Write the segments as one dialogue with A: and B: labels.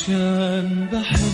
A: عشان بحب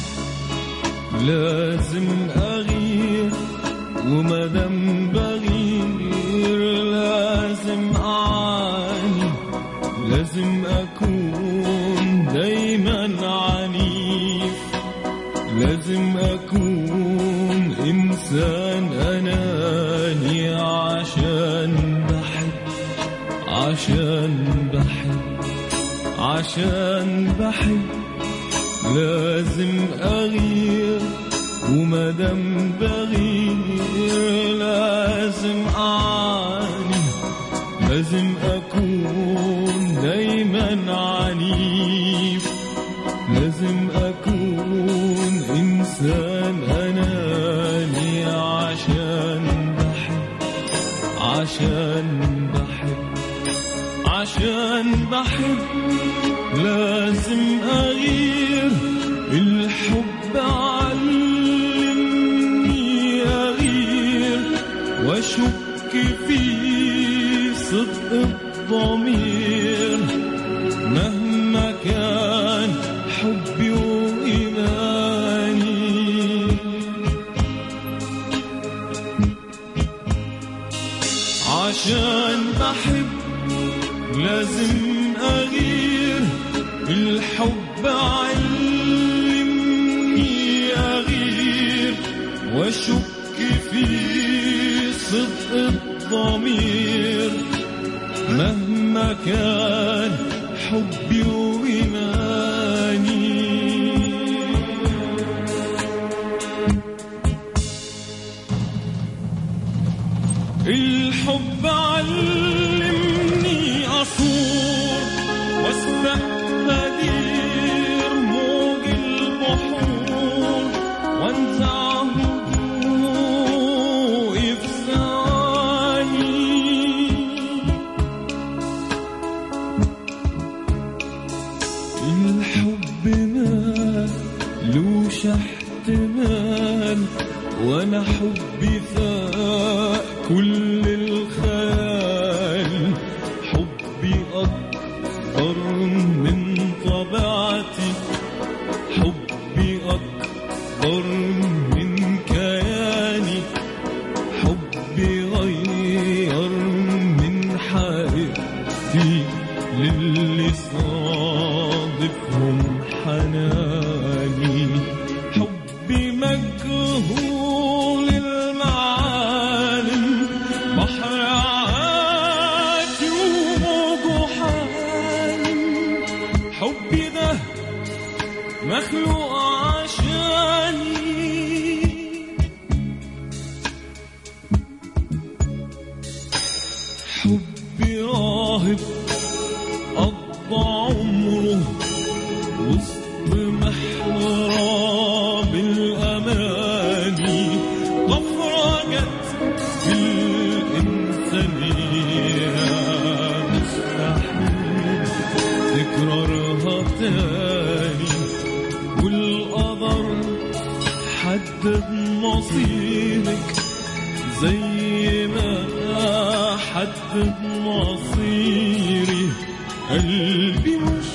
A: لازم أغير ومادام بغير لازم أعاني لازم أكون دايما عنيف لازم أكون إنسان أناني عشان بحب عشان بحب عشان بحب لازم أغير ومادام بغير لازم أعاني لازم أكون دايما عنيف لازم أكون إنسان أناني عشان بحب عشان بحب عشان بحب لازم أغير الحب علمني أغير وأشك في صدق الضمير مهما كان حبي وإيماني عشان بحب لازم أغير الحب علمني أغير وأشك في صدق الضمير مهما كان حبي وإيماني الحب علمني أصور واستقدير موج البحور وانزع هدوئي في ثواني الحب مال لوش احتمال وانا حبي فاق كل الخيال حبي اكبر من طبيعتي حبي اكبر من كياني حبي غير من حياتي للي صادفهم حناني حبي مجهول المعالم بحر عاتي وموجه حالم حبي ده مخلوق عشاني حبي راهب قضى عمره وسط محراب الأماني طفرة جت في الإنسانية مستحيل تكرارها تاني والقدر حدد مصيرك زي ما حدد مصيري قلبي مش